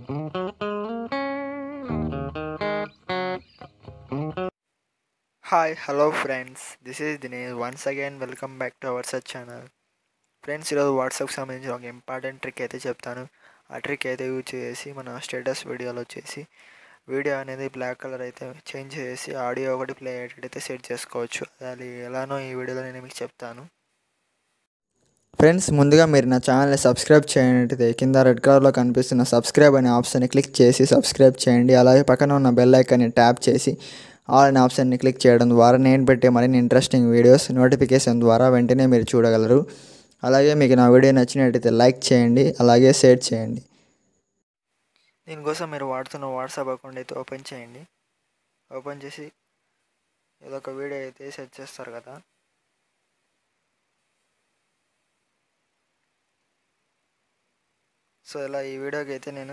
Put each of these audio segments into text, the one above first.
hi hello friends this is Dinesh once again welcome back to our such channel friends ఈరోజు వాట్సాప్కి సంబంధించిన ఒక important trick అయితే చెప్తాను ఆ ట్రిక్ అయితే యూజ్ చేసి మన స్టేటస్ వీడియోలో వచ్చేసి వీడియో అనేది బ్లాక్ కలర్ అయితే చేంజ్ చేసి ఆడియో ఒకటి ప్లే అయ్యేటట్టయితే సెట్ చేసుకోవచ్చు అది ఎలానో ఈ వీడియోలో నేను మీకు చెప్తాను ఫ్రెండ్స్ ముందుగా మీరు నా ఛానల్ని సబ్స్క్రైబ్ చేయనట్టయితే కింద రెడ్ కలర్లో కనిపిస్తున్న సబ్స్క్రైబ్ అనే ఆప్షన్ని క్లిక్ చేసి సబ్స్క్రైబ్ చేయండి అలాగే పక్కన ఉన్న బెల్ ఐకాన్ని ట్యాప్ చేసి ఆల్ అనే ఆప్షన్ని క్లిక్ చేయడం ద్వారా నేను పెట్టే మరిన్ని ఇంట్రెస్టింగ్ వీడియోస్ నోటిఫికేషన్ ద్వారా వెంటనే మీరు చూడగలరు అలాగే మీకు నా వీడియో నచ్చినట్టయితే లైక్ చేయండి అలాగే షేర్ చేయండి దీనికోసం మీరు వాడుతున్న వాట్సాప్ అకౌంట్ అయితే ఓపెన్ చేయండి ఓపెన్ చేసి ఏదో ఒక వీడియో అయితే సెట్ చేస్తారు కదా సో ఇలా ఈ వీడియోకి అయితే నేను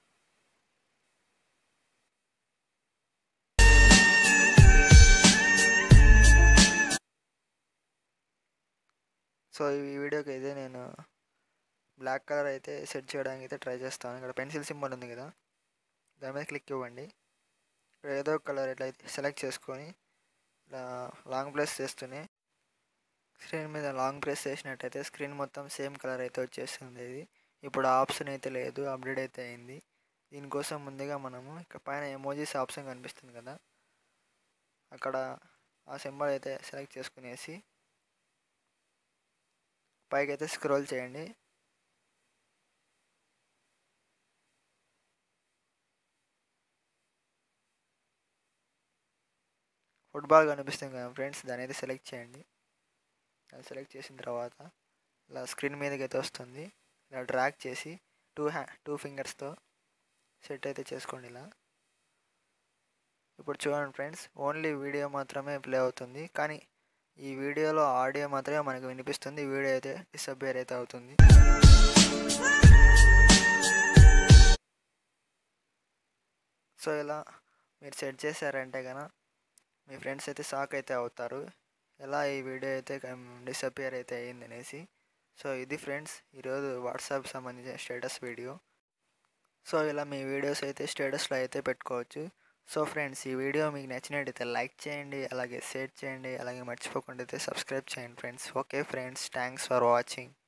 సో ఈ వీడియోకి అయితే నేను బ్లాక్ కలర్ అయితే సెట్ చేయడానికి అయితే ట్రై చేస్తాను ఇక్కడ పెన్సిల్ సింబల్ ఉంది కదా దాని మీద క్లిక్ ఇవ్వండి ఇక్కడ ఏదో ఒక కలర్ ఇట్లా అయితే సెలెక్ట్ చేసుకొని ఇలా లాంగ్ ప్రెస్ చేస్తూనే స్క్రీన్ మీద లాంగ్ ప్రెస్ చేసినట్టయితే స్క్రీన్ మొత్తం సేమ్ కలర్ అయితే వచ్చేస్తుంది ఇది ఇప్పుడు ఆప్షన్ అయితే లేదు అప్డేట్ అయితే అయింది దీనికోసం ముందుగా మనము ఇక్కడ పైన ఎమోజీస్ ఆప్షన్ కనిపిస్తుంది కదా అక్కడ ఆ సింబల్ అయితే సెలెక్ట్ చేసుకునేసి పైకి అయితే స్క్రోల్ చేయండి ఫుట్బాల్ కనిపిస్తుంది కదా ఫ్రెండ్స్ దాని అయితే సెలెక్ట్ చేయండి అది సెలెక్ట్ చేసిన తర్వాత ఇలా స్క్రీన్ మీదకి అయితే వస్తుంది ఇలా డ్రాగ్ చేసి టూ హ్యా టూ ఫింగర్స్తో సెట్ అయితే చేసుకోండి ఇలా ఇప్పుడు చూడండి ఫ్రెండ్స్ ఓన్లీ వీడియో మాత్రమే ప్లే అవుతుంది కానీ ఈ వీడియోలో ఆడియో మాత్రమే మనకు వినిపిస్తుంది వీడియో అయితే డిసబ్బేర్ అయితే అవుతుంది సో ఇలా మీరు సెట్ చేశారంటే కనుక మీ ఫ్రెండ్స్ అయితే షాక్ అయితే అవుతారు ఎలా ఈ వీడియో అయితే డిసపియర్ అయితే అయ్యింది అనేసి సో ఇది ఫ్రెండ్స్ ఈరోజు వాట్సాప్ సంబంధించిన స్టేటస్ వీడియో సో ఇలా మీ వీడియోస్ అయితే స్టేటస్లో అయితే పెట్టుకోవచ్చు సో ఫ్రెండ్స్ ఈ వీడియో మీకు నచ్చినట్టయితే లైక్ చేయండి అలాగే షేర్ చేయండి అలాగే మర్చిపోకుండా అయితే సబ్స్క్రైబ్ చేయండి friends okay friends thanks for watching